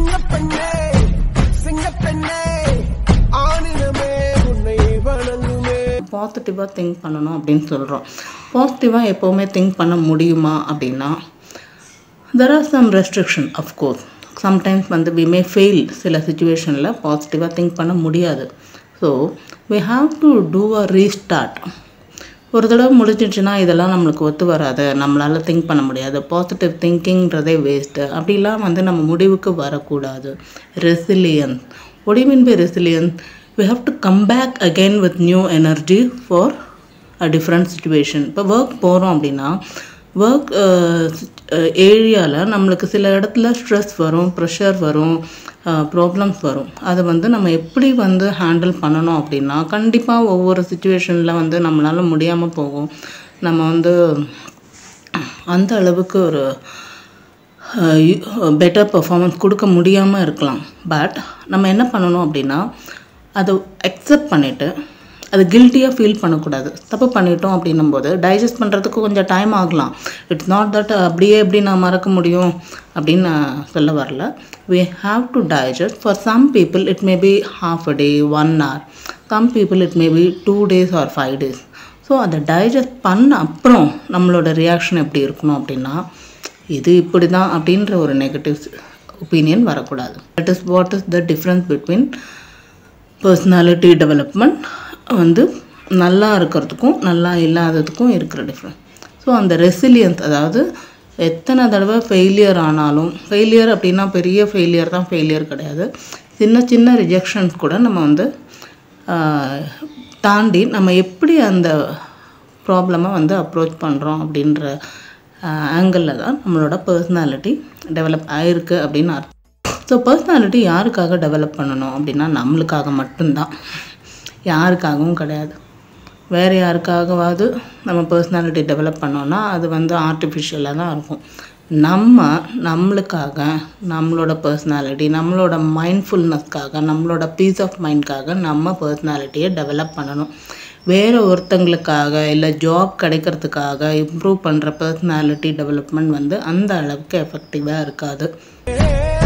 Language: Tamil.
சிங்கப்பெண்ணே சிங்கப்பெண்ணே ஆணினமே உன்னை வணங்குமே பாசிட்டிவாக திங்க் பண்ணணும் அப்படின்னு சொல்கிறோம் பாசிட்டிவாக எப்போவுமே திங்க் பண்ண முடியுமா அப்படின்னா there are some restriction of course sometimes வந்து வி மே ஃபெயில் சில சுச்சுவேஷனில் பாசிட்டிவாக திங்க் பண்ண முடியாது so we have to do a restart ஒரு தடவை முடிஞ்சிடுச்சுன்னா இதெல்லாம் நம்மளுக்கு ஒத்து வராது நம்மளால் திங்க் பண்ண முடியாது பாசிட்டிவ் திங்கிங்கிறதே வேஸ்ட்டு அப்படிலாம் வந்து நம்ம முடிவுக்கு வரக்கூடாது ரெசிலியன்ஸ் ஒடி mean by resilience we have to come back again with new energy for a different situation இப்போ ஒர்க் போகிறோம் அப்படின்னா ஒர்க் ஏரியாவில் நம்மளுக்கு சில இடத்துல ஸ்ட்ரெஸ் வரும் ப்ரெஷர் வரும் ப்ராப்ளம்ஸ் வரும் அதை வந்து நம்ம எப்படி வந்து ஹேண்டில் பண்ணணும் அப்படின்னா கண்டிப்பாக ஒவ்வொரு சுச்சுவேஷனில் வந்து நம்மளால் முடியாமல் போகும் நம்ம வந்து அந்த அளவுக்கு ஒரு பெட்டர் பெர்ஃபார்மன்ஸ் கொடுக்க முடியாமல் இருக்கலாம் பட் நம்ம என்ன பண்ணணும் அப்படின்னா அதை அக்செப்ட் பண்ணிவிட்டு அது கில்ட்டியாக ஃபீல் பண்ணக்கூடாது தப்பு பண்ணிட்டோம் அப்படின்னும் போது டைஜஸ்ட் பண்ணுறதுக்கு கொஞ்சம் டைம் ஆகலாம் இட்ஸ் நாட் தட் அப்படியே எப்படி நான் மறக்க முடியும் அப்படின்னு நான் சொல்ல வரல we have to digest for some people it may be half a day one hour some people it may be two days or five days so அதை டைஜஸ்ட் பண்ண அப்புறம் நம்மளோட ரியாக்ஷன் எப்படி இருக்கணும் அப்படின்னா இது இப்படி தான் அப்படின்ற ஒரு நெகட்டிவ் ஒப்பீனியன் வரக்கூடாது that is what is the difference between personality development வந்து நல்லா இருக்கிறதுக்கும் நல்லா இல்லாததுக்கும் இருக்கிற டிஃப்ரென்ஸ் ஸோ அந்த ரெசிலியன்ஸ் அதாவது எத்தனை தடவை ஃபெயிலியர் ஆனாலும் ஃபெயிலியர் அப்படின்னா பெரிய ஃபெயிலியர் தான் ஃபெயிலியர் கிடையாது சின்ன சின்ன ரிஜெக்ஷன்ஸ் கூட நம்ம வந்து ஆஹ், தாண்டி நம்ம எப்படி அந்த ப்ராப்ளமை வந்து அப்ரோச் பண்ணுறோம் அப்படின்ற ஆங்கிளில் தான் நம்மளோட பர்சனாலிட்டி டெவலப் ஆயிருக்கு அப்படின்னு அர்த்தம் ஸோ பர்சனாலிட்டி யாருக்காக டெவலப் பண்ணணும் அப்படின்னா நம்மளுக்காக மட்டும்தான் யாருக்காகவும் கிடையாது வேறு யாருக்காகவாவது நம்ம பர்சனாலிட்டி டெவலப் பண்ணோன்னா அது வந்து ஆர்டிஃபிஷியலாக தான் இருக்கும் நம்ம நம்மளுக்காக நம்மளோட பர்சனாலிட்டி நம்மளோட மைண்ட்ஃபுல்னஸ்க்காக நம்மளோட பீஸ் ஆஃப் மைண்ட்காக நம்ம பர்சனாலிட்டியை டெவலப் பண்ணணும் வேறு ஒருத்தங்களுக்காக இல்லை ஜாப் கிடைக்கிறதுக்காக இம்ப்ரூவ் பண்ணுற பர்சனாலிட்டி டெவலப்மெண்ட் வந்து அந்த அளவுக்கு எஃபெக்டிவாக இருக்காது ஏ